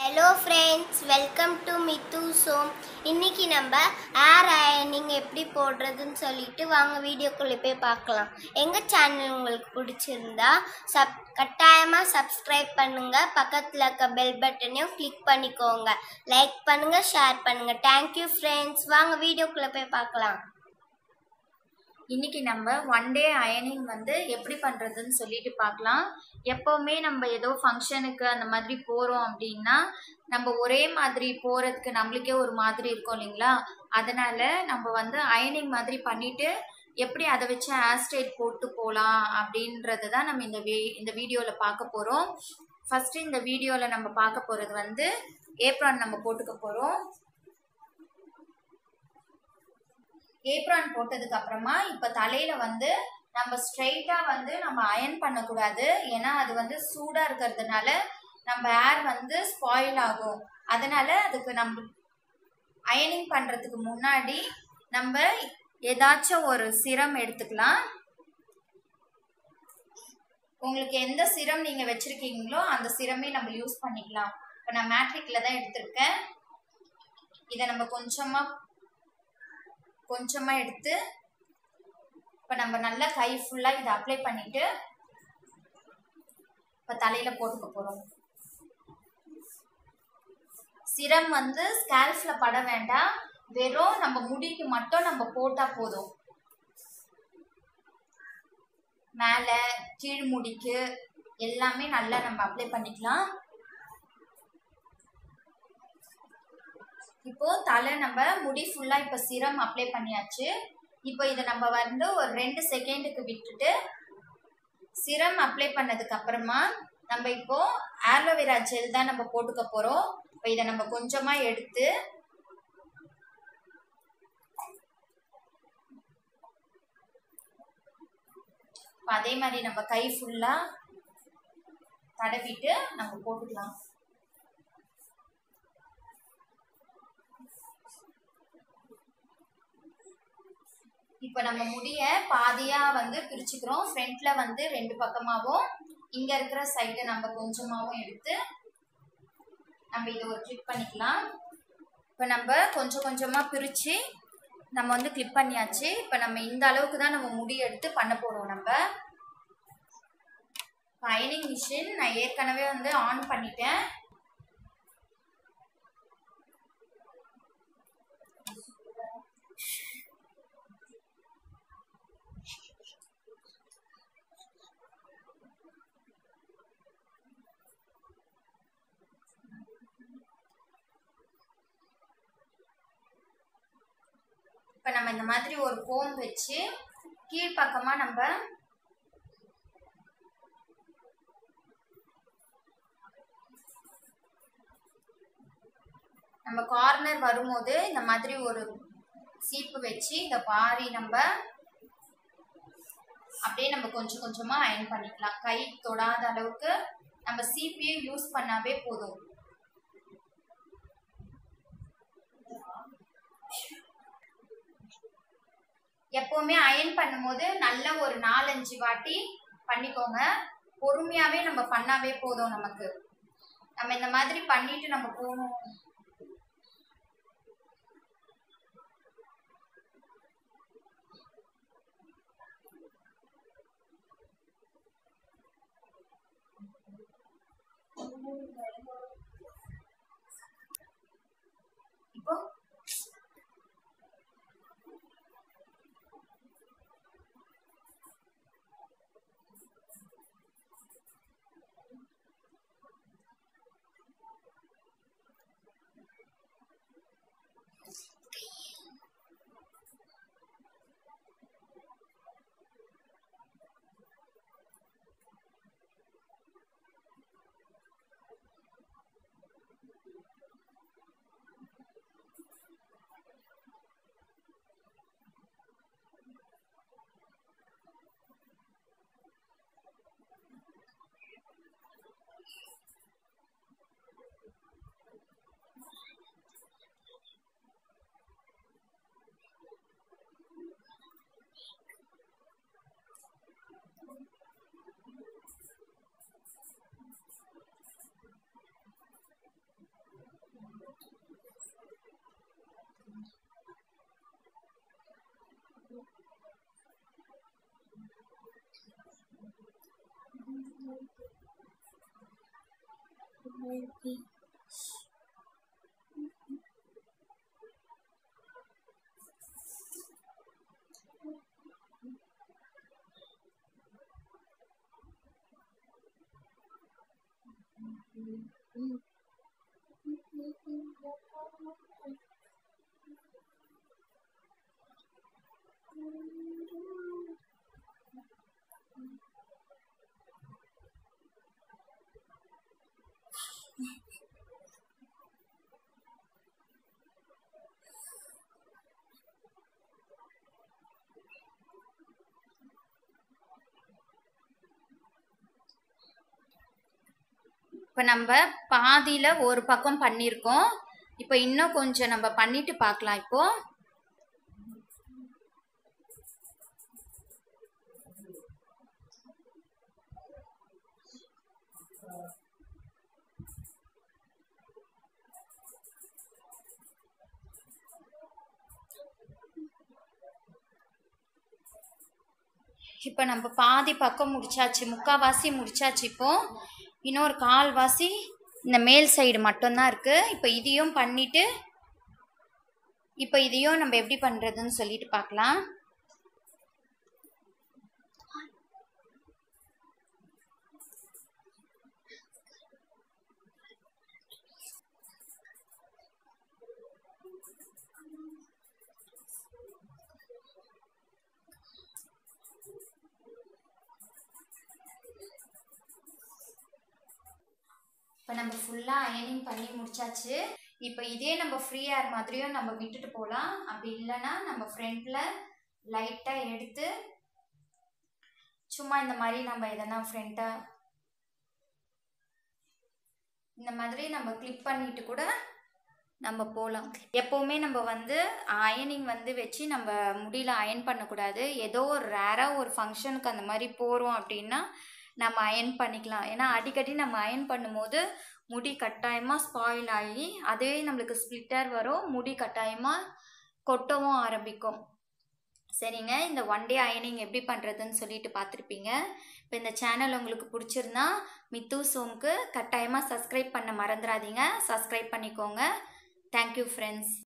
hello friends welcome to மித்து சோம் இன்னைக்கு நம்ம ஏர் அயனிங் எப்படி போடுறதுன்னு சொல்லிட்டு வாங்க வீடியோக்குள்ளே போய் பார்க்கலாம் எங்கள் சேனல் உங்களுக்கு பிடிச்சிருந்தா சப் கட்டாயமாக சப்ஸ்கிரைப் பண்ணுங்கள் பக்கத்தில் இருக்க பெல் பட்டனையும் கிளிக் பண்ணிக்கோங்க லைக் பண்ணுங்கள் ஷேர் பண்ணுங்கள் தேங்க்யூ ஃப்ரெண்ட்ஸ் வாங்க வீடியோக்குள்ளே போய் பார்க்கலாம் இன்னைக்கு நம்ம ஒன் டே அயனிங் வந்து எப்படி பண்ணுறதுன்னு சொல்லிட்டு பார்க்கலாம் எப்போவுமே நம்ம ஏதோ ஃபங்க்ஷனுக்கு அந்த மாதிரி போகிறோம் அப்படின்னா நம்ம ஒரே மாதிரி போகிறதுக்கு நம்மளுக்கே ஒரு மாதிரி இருக்கும் இல்லைங்களா அதனால நம்ம வந்து அயனிங் மாதிரி பண்ணிட்டு எப்படி அதை வச்சு ஹேர் ஸ்டைல் போட்டு போகலாம் அப்படின்றது தான் நம்ம இந்த வீ இந்த வீடியோவில் பார்க்க போகிறோம் ஃபஸ்ட்டு இந்த வீடியோவில் நம்ம பார்க்க போகிறது வந்து ஏப்ரான் நம்ம போட்டுக்க போகிறோம் ஏப்ரான் போட்டதுக்கு அப்புறமா இப்ப தலையில வந்து நம்ம ஸ்ட்ரைட்டா வந்து நம்ம அயன் பண்ணக்கூடாது ஏன்னா அது வந்து சூடா இருக்கிறதுனால நம்ம ஹேர் வந்து ஸ்பாயில் ஆகும் அதனால அதுக்கு நம்ம அயனிங் பண்றதுக்கு முன்னாடி நம்ம ஏதாச்சும் ஒரு சிரம் எடுத்துக்கலாம் உங்களுக்கு எந்த சிரம் நீங்க வச்சிருக்கீங்களோ அந்த சிரமே நம்ம யூஸ் பண்ணிக்கலாம் இப்போ நான் மேட்ரிக்ல தான் எடுத்திருக்கேன் இதை நம்ம கொஞ்சமா கொஞ்சமா எடுத்து இப்போ நம்ம நல்லா கை ஃபுல்லா இதை அப்ளை பண்ணிட்டு இப்போ தலையில போட்டுக்க போறோம் சிரம் வந்து ஸ்கேல்ஃப்ல பட வேண்டாம் வெறும் நம்ம முடிக்கு மட்டும் நம்ம போட்டா போதும் மேல கீழ் முடிக்கு எல்லாமே நல்லா நம்ம அப்ளை பண்ணிக்கலாம் இப்போ தலை நம்ம முடி ஃபுல்லா இப்ப சிரம் அப்ளை பண்ணியாச்சு இப்போ இதை நம்ம வந்து ஒரு ரெண்டு செகண்டுக்கு விட்டுட்டு சிரம் அப்ளை பண்ணதுக்கு அப்புறமா நம்ம இப்போ ஆலோவேரா ஜெல் தான் நம்ம போட்டுக்க போறோம் இப்போ இதை நம்ம கொஞ்சமா எடுத்து இப்ப அதே மாதிரி நம்ம கை ஃபுல்லா தடவிட்டு நம்ம போட்டுக்கலாம் இப்போ நம்ம முடிய பாதியா வந்து பிரிச்சுக்கிறோம் ஃப்ரண்ட்ல வந்து ரெண்டு பக்கமாவும் இங்க இருக்கிற சைடு நம்ம கொஞ்சமாவும் எடுத்து நம்ம இதை ஒரு கிளிப் பண்ணிக்கலாம் இப்போ நம்ம கொஞ்சம் கொஞ்சமா பிரிச்சு நம்ம வந்து கிளிப் பண்ணியாச்சு இப்போ நம்ம இந்த அளவுக்கு தான் நம்ம முடி எடுத்து பண்ண போறோம் நம்ம அயனிங் மிஷின் நான் ஏற்கனவே வந்து ஆன் பண்ணிட்டேன் இப்போ நம்ம இந்த மாதிரி ஒரு கோம் வச்சு கீழ்ப்பக்கமா நம்ம நம்ம கார்னர் வரும்போது இந்த மாதிரி ஒரு சீப்பு வச்சு இந்த பாரி நம்ம அப்படியே நம்ம கொஞ்சம் கொஞ்சமா அயன் பண்ணிக்கலாம் கை தொடாத அளவுக்கு நம்ம சீப்பையே யூஸ் பண்ணாவே போதும் எப்பவுமே அயன் பண்ணும்போது நல்ல ஒரு நாலஞ்சு வாட்டி பண்ணிக்கோங்க பொறுமையாவே நம்ம பண்ணாவே போதும் நமக்கு நம்ம இந்த மாதிரி பண்ணிட்டு நம்ம போகணும் இப்போ இப்போ நம்ம பாதியில் ஒரு பக்கம் பண்ணியிருக்கோம் இப்போ இன்னும் கொஞ்சம் நம்ம பண்ணிட்டு பார்க்கலாம் இப்போ இப்போ நம்ம பாதி பக்கம் முடிச்சாச்சு முக்கால்வாசி முடிச்சாச்சு இப்போ இன்னொரு கால்வாசி இந்த மேல் சைடு மட்டும்தான் இருக்குது இப்போ இதையும் பண்ணிட்டு இப்போ இதையும் நம்ம எப்படி பண்ணுறதுன்னு சொல்லிட்டு பார்க்கலாம் இப்போ நம்ம ஃபுல்லாக அயனிங் பண்ணி முடிச்சாச்சு இப்போ இதே நம்ம ஃப்ரீ ஏர் மாதிரியும் நம்ம விட்டுட்டு போகலாம் அப்படி இல்லைன்னா நம்ம ஃப்ரண்ட்டில் லைட்டாக எடுத்து சும்மா இந்த மாதிரி நம்ம எதனா ஃப்ரண்ட்டாக இந்த மாதிரி நம்ம கிளிப் பண்ணிட்டு கூட நம்ம போகலாம் எப்போவுமே நம்ம வந்து அயனிங் வந்து வச்சு நம்ம முடியல அயன் பண்ணக்கூடாது ஏதோ ஒரு ரேராக ஒரு ஃபங்க்ஷனுக்கு அந்த மாதிரி போகிறோம் அப்படின்னா நம்ம அயன் பண்ணிக்கலாம் ஏன்னா அடிக்கடி நம்ம அயன் பண்ணும்போது முடி கட்டாயமாக ஸ்பாயில் ஆகி அதே நம்மளுக்கு ஸ்ப்ளிட்டர் வரும் முடி கட்டாயமாக கொட்டவும் ஆரம்பிக்கும் சரிங்க இந்த ஒன் டே அயனிங் எப்படி பண்ணுறதுன்னு சொல்லிட்டு பார்த்துருப்பீங்க இப்போ இந்த சேனல் உங்களுக்கு பிடிச்சிருந்தா மித்து சோம்க்கு கட்டாயமாக சப்ஸ்கிரைப் பண்ண மறந்துடாதீங்க சப்ஸ்கிரைப் பண்ணிக்கோங்க தேங்க்யூ ஃப்ரெண்ட்ஸ்